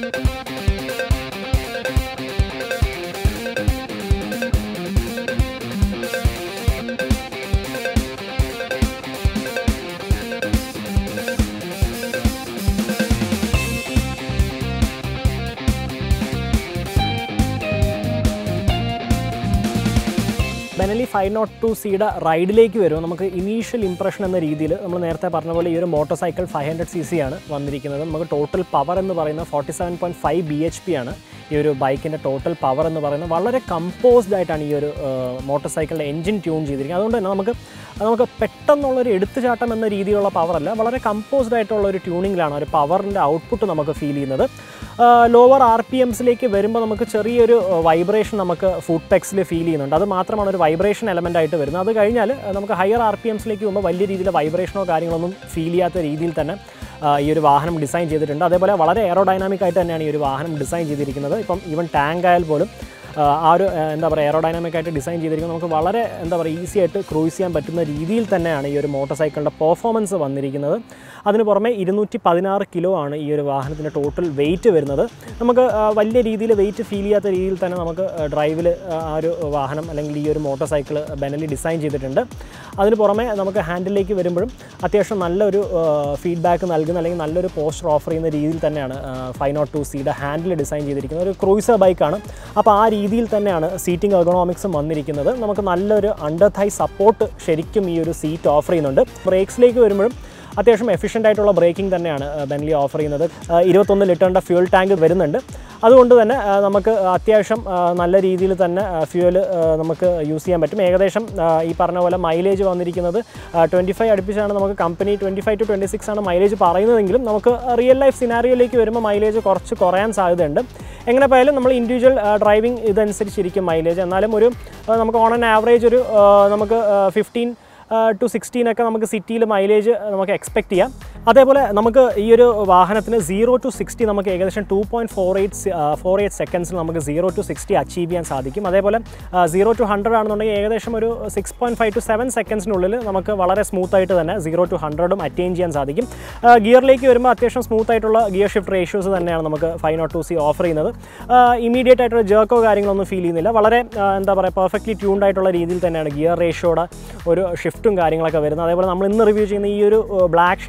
[SPEAKER 2] ബെനലി ഫൈവ് നോട്ട് ടു സിയുടെ റൈഡിലേക്ക് വരുമ്പോൾ നമുക്ക് ഇനീഷ്യൽ ഇംപ്രഷൻ എന്ന രീതിയിൽ നമ്മൾ നേരത്തെ പറഞ്ഞ പോലെ ഈ ഒരു motorcycle five hundred C C ആണ് വന്നിരിക്കുന്നത് നമുക്ക് ടോട്ടൽ പവർ എന്ന് പറയുന്നത് forty seven point five B H P ആണ് ഈ ഒരു ബൈക്കിൻ്റെ ടോട്ടൽ പവർ എന്ന് പറയുന്നത് വളരെ കമ്പോസ്ഡ് ആയിട്ടാണ് ഈ ഒരു മോട്ടോർ സൈക്കിളിൻ്റെ എഞ്ചിൻ ട്യൂൺ ചെയ്തിരിക്കുന്നത് അതുകൊണ്ട് തന്നെ നമുക്ക് നമുക്ക് പെട്ടെന്നുള്ളൊരു എടുത്തുചാട്ടം എന്ന രീതിയിലുള്ള പവർ അല്ല വളരെ കമ്പോസ്ഡ് ആയിട്ടുള്ള ഒരു ട്യൂണിങ്ങിലാണ് ഒരു പവറിൻ്റെ ഔട്ട്പുട്ട് നമുക്ക് ഫീൽ ചെയ്യുന്നത് ലോവർ ആർ പി എംസിലേക്ക് വരുമ്പോൾ നമുക്ക് ചെറിയൊരു വൈബ്രേഷൻ നമുക്ക് ഫുഡ് പെക്സിൽ ഫീൽ ചെയ്യുന്നുണ്ട് അത് മാത്രമാണ് ഒരു വൈബ്രേഷൻ എലമെൻ്റ് ആയിട്ട് വരുന്നത് അത് കഴിഞ്ഞാൽ അഹ് നമുക്ക് ഹയർ ആർ പി എംസിലേക്ക് പോകുമ്പോൾ വലിയ രീതിയിൽ വൈബ്രേഷനോ കാര്യങ്ങളൊന്നും ഫീൽ ചെയ്യാത്ത രീതിയിൽ തന്നെ ആ, ഈ ഒരു വാഹനം ഡിസൈൻ ചെയ്തിട്ടുണ്ട് അതേപോലെ വളരെ എയറോഡൈനാമിക് ആയിട്ട് തന്നെയാണ് ഈ ഒരു വാഹനം ഡിസൈൻ ചെയ്തിരിക്കുന്നത് ഇപ്പം ഈവൻ ടാങ്ക് ആയാൽ പോലും ആ, ആ ഒരു ആ, എന്താ പറയുക എയറോഡൈനാമിക് ആയിട്ട് ഡിസൈൻ ചെയ്തിരിക്കുന്നത് നമുക്ക് വളരെ എന്താ പറയുക ഈസി ആയിട്ട് ക്രൂസ് ചെയ്യാൻ പറ്റുന്ന രീതിയിൽ തന്നെയാണ് ഈ ഒരു മോട്ടോർ സൈക്കിളിൻ്റെ പെർഫോമൻസ് വന്നിരിക്കുന്നത് അതിന് പുറമെ ഇരുന്നൂറ്റി പതിനാറ് കിലോ ആണ് ഈ ഒരു വാഹനത്തിൻ്റെ ടോട്ടൽ വെയിറ്റ് വരുന്നത് നമുക്ക് ആ, വലിയ രീതിയിൽ വെയിറ്റ് ഫീൽ ചെയ്യാത്ത രീതിയിൽ തന്നെ നമുക്ക് ഡ്രൈവിൽ ആ ഒരു വാഹനം അല്ലെങ്കിൽ ഈ ഒരു മോട്ടോർ സൈക്കിൾ ബെനലി ഡിസൈൻ ചെയ്തിട്ടുണ്ട് അതിന് പുറമെ നമുക്ക് ഹാൻഡിലേക്ക് വരുമ്പോഴും അത്യാവശ്യം നല്ലൊരു ഫീഡ്ബാക്ക് നൽകുന്ന അല്ലെങ്കിൽ നല്ലൊരു പോസ്റ്റർ ഓഫർ ചെയ്യുന്ന രീതിയിൽ തന്നെയാണ് ഫൈവ് നോട്ട് ടു സിയുടെ ഹാൻഡിൽ ഡിസൈൻ ചെയ്തിരിക്കുന്നത് ഒരു ക്രൂയിസർ ബൈക്കാണ് അപ്പോൾ ആ രീതിയിൽ തന്നെയാണ് സീറ്റിംഗ് എർഗണോമിക്സും വന്നിരിക്കുന്നത് നമുക്ക് നല്ലൊരു അണ്ടർ തൈ സപ്പോർട്ട് ശരിക്കും ഈ ഒരു സീറ്റ് ഓഫർ ചെയ്യുന്നുണ്ട് ബ്രേക്സിലേക്ക് വരുമ്പോഴും അത്യാവശ്യം എഫിഷ്യൻ്റ് ആയിട്ടുള്ള ബ്രേക്കിംഗ് തന്നെയാണ് ബെൻലി ഓഫർ ചെയ്യുന്നത് ആ, ഇരുപത്തൊന്ന് ലിറ്ററിൻ്റെ ഫ്യൂൽ ടാങ്ക് വരുന്നുണ്ട് അതുകൊണ്ട് തന്നെ ആ, നമുക്ക് അത്യാവശ്യം ആ, നല്ല രീതിയിൽ തന്നെ ഫ്യൂവൽ നമുക്ക് യൂസ് ചെയ്യാൻ പറ്റും ഏകദേശം ആ, ഈ പറഞ്ഞ പോലെ മൈലേജ് വന്നിരിക്കുന്നത് ട്വൻറ്റി ഫൈവ് അടുപ്പിച്ചാണ് നമുക്ക് company twenty five to twenty six ആണ് മൈലേജ് പറയുന്നതെങ്കിലും നമുക്ക് റിയൽ ലൈഫ് സിനാരിയോയിലേക്ക് വരുമ്പോൾ മൈലേജ് കുറച്ച് കുറയാൻ സാധ്യതയുണ്ട് എങ്ങനെ പോയാലും നമ്മൾ ഇൻഡിവിജ്വൽ ഡ്രൈവിംഗ് ഇതനുസരിച്ചിരിക്കും മൈലേജ് എന്നാലും ഒരു ആ, നമുക്ക് ഓൺ ആൻ ആവറേജ് ഒരു ആ, നമുക്ക് ഫിഫ്റ്റീൻ ടു സിക്സ്റ്റീൻ ഒക്കെ നമുക്ക് സിറ്റിയിൽ മൈലേജ് നമുക്ക് എക്സ്പെക്ട് ചെയ്യാം അതേപോലെ നമുക്ക് ഈ ഒരു വാഹനത്തിന് സീറോ ടു സിക്സ്റ്റി നമുക്ക് ഏകദേശം two point four eight four eight സെക്കൻഡ്സിൽ നമുക്ക് സീറോ ടു സിക്സ്റ്റി അച്ചീവ് ചെയ്യാൻ സാധിക്കും അതേപോലെ സീറോ ടു ഹൺഡ്രഡ് ആണെന്നുണ്ടെങ്കിൽ ഏകദേശം ഒരു six point five to seven സെക്കൻഡ്സിനുള്ളിൽ നമുക്ക് വളരെ സ്മൂത്ത് ആയിട്ട് തന്നെ സീറോ ടു ഹൺഡ്രഡും അറ്റൈൻ ചെയ്യാൻ സാധിക്കും ഗിയറിലേക്ക് വരുമ്പോൾ അത്യാവശ്യം സ്മൂത്ത് ആയിട്ടുള്ള ഗിയർ ഷിഫ്റ്റ് റേഷ്യോസ് തന്നെയാണ് നമുക്ക് five nought two C offer ചെയ്യുന്നത് ഇമീഡിയറ്റ് ആയിട്ടുള്ള ജേർക്കോ കാര്യങ്ങളൊന്നും ഫീൽ ചെയ്യുന്നില്ല വളരെ ആ, എന്താ പറയുക പെർഫെക്റ്റ്ലി ട്യൂൺഡ് ആയിട്ടുള്ള രീതിയിൽ തന്നെയാണ് ഗിയർ റേഷ്യോയുടെ ഒരു ഷിഫ്റ്റും കാര്യങ്ങളൊക്കെ വരുന്നത് അതേപോലെ നമ്മൾ ഇന്ന് റിവ്യൂ ചെയ്യുന്ന ഈ ഒരു ബ്ലാക്ക് ഷെയ്ഡ് ശരിക്കും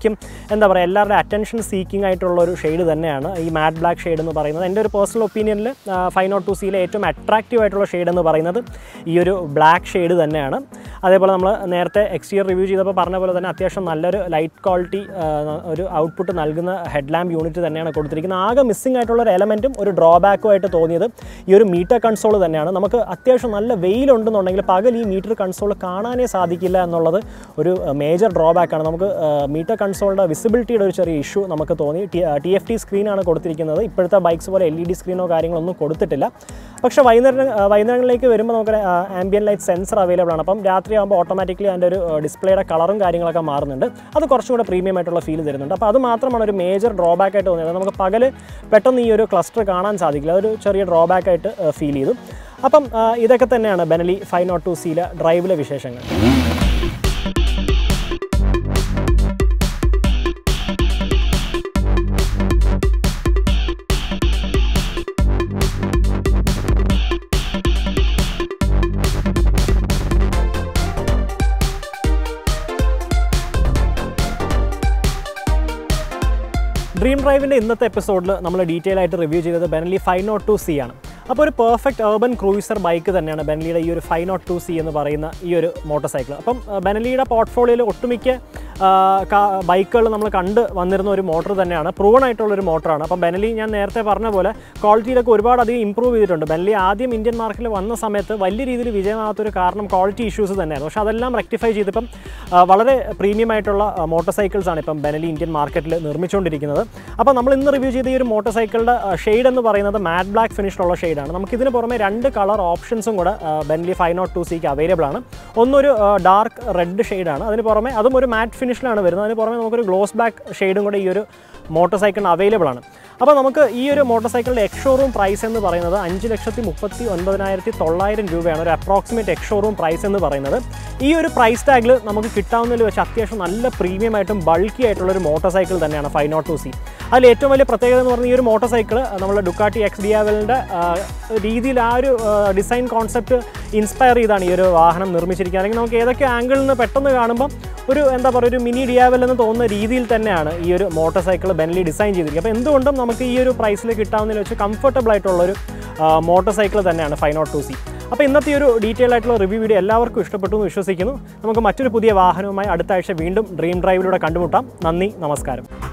[SPEAKER 2] ശരിക്കും എന്താ പറയുക എല്ലാവരുടെ അറ്റൻഷൻ സീക്കിംഗ് ആയിട്ടുള്ള ഒരു ഷെയ്ഡ് തന്നെയാണ് ഈ മാറ്റ് ബ്ലാക്ക് ഷെയ്ഡ് എന്ന് പറയുന്നത് എൻ്റെ ഒരു പേഴ്സണൽ ഒപ്പീനിയനിൽ ഫൈവ് നോട്ട് ടു സിയിലെ ഏറ്റവും അട്രാക്റ്റീവ് ആയിട്ടുള്ള ഷെയ്ഡ് എന്ന് പറയുന്നത് ഈ ഒരു ബ്ലാക്ക് ഷെയ്ഡ് തന്നെയാണ് അതേപോലെ നമ്മൾ നേരത്തെ എക്സ്റ്റീരിയർ റിവ്യൂ ചെയ്തപ്പോൾ പറഞ്ഞ പോലെ തന്നെ അത്യാവശ്യം നല്ലൊരു ലൈറ്റ് ക്വാളിറ്റി ഒരു ഔട്ട്പുട്ട് നൽകുന്ന ഹെഡ് ലാമ്പ് യൂണിറ്റ് തന്നെയാണ് കൊടുത്തിരിക്കുന്നത് ആകെ മിസ്സിംഗ് ആയിട്ടുള്ള ഒരു എലമെൻറ്റും ഒരു ഡ്രോബാക്കും ആയിട്ട് തോന്നിയത് ഈ ഒരു മീറ്റർ കൺസോൾ തന്നെയാണ് നമുക്ക് അത്യാവശ്യം നല്ല വെയിലുണ്ടെന്നുണ്ടെങ്കിൽ പകൽ ഈ മീറ്റർ കൺസോൾ കാണാനേ സാധിക്കില്ല എന്നുള്ളത് ഒരു മേജർ ഡ്രോബാക്കാണ് നമുക്ക് മീറ്റർ കൺസോളിൻ്റെ വിസിബിലിറ്റിയുടെ ഒരു ചെറിയ ഇഷ്യൂ നമുക്ക് തോന്നി ടി എഫ് ടി സ്ക്രീനാണ് കൊടുത്തിരിക്കുന്നത് ഇപ്പോഴത്തെ ബൈക്സ് പോലെ എൽ ഇ ഡി സ്ക്രീനോ കാര്യങ്ങളൊന്നും കൊടുത്തിട്ടില്ല പക്ഷേ വൈകുന്നേരം ആ, വൈകുന്നേരങ്ങളിലേക്ക് വരുമ്പോൾ നമുക്ക് ആംബിയൻ ലൈറ്റ് സെൻസർ അവൈലബിൾ ആണ് അപ്പം രാത്രി ആകുമ്പോൾ ഓട്ടോമാറ്റിക്കലി അതിൻ്റെ ഒരു ഡിസ്പ്ലേയുടെ കളറും കാര്യങ്ങളൊക്കെ മാറുന്നുണ്ട് അത് കുറച്ചും കൂടെ പ്രീമിയം ആയിട്ടുള്ള ഫീൽ തരുന്നുണ്ട് അപ്പോൾ അത് മാത്രമാണ് ഒരു മേജർ ഡ്രോബാക്ക് ആയിട്ട് തോന്നിയത് നമുക്ക് പകൽ പെട്ടെന്ന് ഈ ഒരു ക്ലസ്റ്റർ കാണാൻ സാധിക്കില്ല അതൊരു ചെറിയ ഡ്രോബാക്ക് ആയിട്ട് ഫീൽ ചെയ്തു അപ്പം ആ, ഇതൊക്കെ തന്നെയാണ് ബെനലി ഫൈവ് നോട്ട് ടു സിയിലെ ഡ്രൈവിലെ വിശേഷങ്ങൾ ഡ്രീം ഡ്രൈവിൻ്റെ ഇന്നത്തെ എപ്പിസോഡിൽ നമ്മൾ ഡീറ്റെയിൽ ആയിട്ട് റിവ്യൂ ചെയ്തത് Benelli five nought two C ആണ് അപ്പോൾ ഒരു പെർഫെക്റ്റ് urban ക്രൂയിസർ ബൈക്ക് തന്നെയാണ് ബെനലിയുടെ ഈ ഒരു ഫൈവ് നോട്ട് ടു സി എന്ന് പറയുന്ന ഈ ഒരു മോട്ടോർ സൈക്കിൾ അപ്പം ആ, ബെനലിയുടെ പോർട്ട്ഫോളിയോയിൽ ഒട്ടുമിക്ക ബൈക്കുകൾ നമ്മൾ കണ്ട് വന്നിരുന്ന ഒരു മോട്ടോർ തന്നെയാണ് പ്രൂവൺ ആയിട്ടുള്ള ഒരു മോട്ടറാണ് അപ്പം ബെനലി ഞാൻ നേരത്തെ പറഞ്ഞ പോലെ ക്വാളിറ്റിയിലൊക്കെ ഒരുപാട് അധികം ഇമ്പ്രൂവ് ചെയ്തിട്ടുണ്ട് ബെനലി ആദ്യം ഇന്ത്യൻ മാർക്കറ്റിൽ വന്ന സമയത്ത് വലിയ രീതിയിൽ വിജയമാകാത്തൊരു കാരണം ക്വാളിറ്റി ഇഷ്യൂസ് തന്നെയായിരുന്നു പക്ഷേ അതെല്ലാം റെക്ടിഫൈ ചെയ്തിപ്പം ആ, വളരെ പ്രീമിയം ആയിട്ടുള്ള മോട്ടോർ സൈക്കിൾസ് ആണ് ഇപ്പം ബെനലി ഇന്ത്യൻ മാർക്കറ്റിൽ നിർമ്മിച്ചുകൊണ്ടിരിക്കുന്നത് അപ്പോൾ നമ്മൾ ഇന്ന് റിവ്യൂ ചെയ്ത ഈ ഒരു മോട്ടോർ സൈക്കിളിൻ്റെ ഷെയ്ഡ് എന്ന് പറയുന്നത് മാറ്റ് ബ്ലാക്ക് ഫിനിഷിലുള്ള ഷെയ്ഡാണ് നമുക്ക് ഇതിന് പുറമെ രണ്ട് കളർ ഓപ്ഷൻസും കൂടെ ബെൻലി ഫൈവ് നോട്ട് ടു സിക്ക് അവൈലബിൾ ആണ് ഒന്നൊരു ഡാർക്ക് റെഡ് ഷെയ്ഡാണ് അതിന് പുറമെ അതും ഒരു മാറ്റ് ഫിനിഷിലാണ് വരുന്നത് അതിന് പുറമെ നമുക്കൊരു ഗ്ലോസ് ബാക്ക് ഷെയ്ഡും കൂടെ ഈ ഒരു മോട്ടോർ സൈക്കിളിന് അവൈലബിൾ ആണ് അപ്പോൾ നമുക്ക് ഈ ഒരു മോട്ടോർ സൈക്കിളിൻ്റെ എക്സ്ഷോറൂം പ്രൈസ് എന്ന് പറയുന്നത് അഞ്ച് ലക്ഷത്തി മുപ്പത്തി ഒൻപതിനായിരത്തി തൊള്ളായിരം രൂപയാണ് ഒരു അപ്രോക്സിമേറ്റ് എക്സ്ഷോറൂം പ്രൈസ് എന്ന് പറയുന്നത് ഈ ഒരു പ്രൈസ് ടാഗിൽ നമുക്ക് കിട്ടാവുന്നതിൽ വെച്ച് അത്യാവശ്യം നല്ല പ്രീമിയം ആയിട്ടും ബൾക്കി ആയിട്ടുള്ള ഒരു മോട്ടോർ സൈക്കിൾ തന്നെയാണ് ഫൈവ് നോട്ട് ടു സി അതിൽ ഏറ്റവും വലിയ പ്രത്യേകത എന്ന് പറഞ്ഞാൽ ഈ ഒരു മോട്ടോർ സൈക്കിൾ നമ്മൾ ഡുക്കാട്ടി എക്സ് ഡിയാവലിൻ്റെ രീതിയിൽ ആ ഒരു ഡിസൈൻ കോൺസെപ്റ്റ് ഇൻസ്പയർ ചെയ്താണ് ഈ ഒരു വാഹനം നിർമ്മിച്ചിരിക്കുന്നത് അല്ലെങ്കിൽ നമുക്ക് ഏതൊക്കെ ആംഗിളിൽ നിന്ന് പെട്ടെന്ന് കാണുമ്പോൾ ഒരു എന്താ പറയുക ഒരു മിനി ഡിയാവൽ എന്ന് തോന്നുന്ന രീതിയിൽ തന്നെയാണ് ഈ ഒരു മോട്ടോർ സൈക്കിൾ ബെൻലി ഡിസൈൻ ചെയ്തിരിക്കുന്നത് അപ്പോൾ എന്തുകൊണ്ടും നമുക്ക് ഈ ഒരു പ്രൈസിൽ കിട്ടാവുന്നതിൽ വെച്ച് കംഫർട്ടബിൾ ആയിട്ടുള്ളൊരു മോട്ടോർ സൈക്കിൾ തന്നെയാണ് ഫൈവ് നോട്ട് ടു സി അപ്പോൾ ഇന്നത്തെ ഈ ഒരു ഡീറ്റെയിൽ ആയിട്ടുള്ള റിവ്യൂ വീഡിയോ എല്ലാവർക്കും ഇഷ്ടപ്പെട്ടു എന്ന് വിശ്വസിക്കുന്നു നമുക്ക് മറ്റൊരു പുതിയ വാഹനവുമായി അടുത്ത ആഴ്ച വീണ്ടും ഡ്രീം ഡ്രൈവിലൂടെ കണ്ടുമുട്ടാം നന്ദി നമസ്കാരം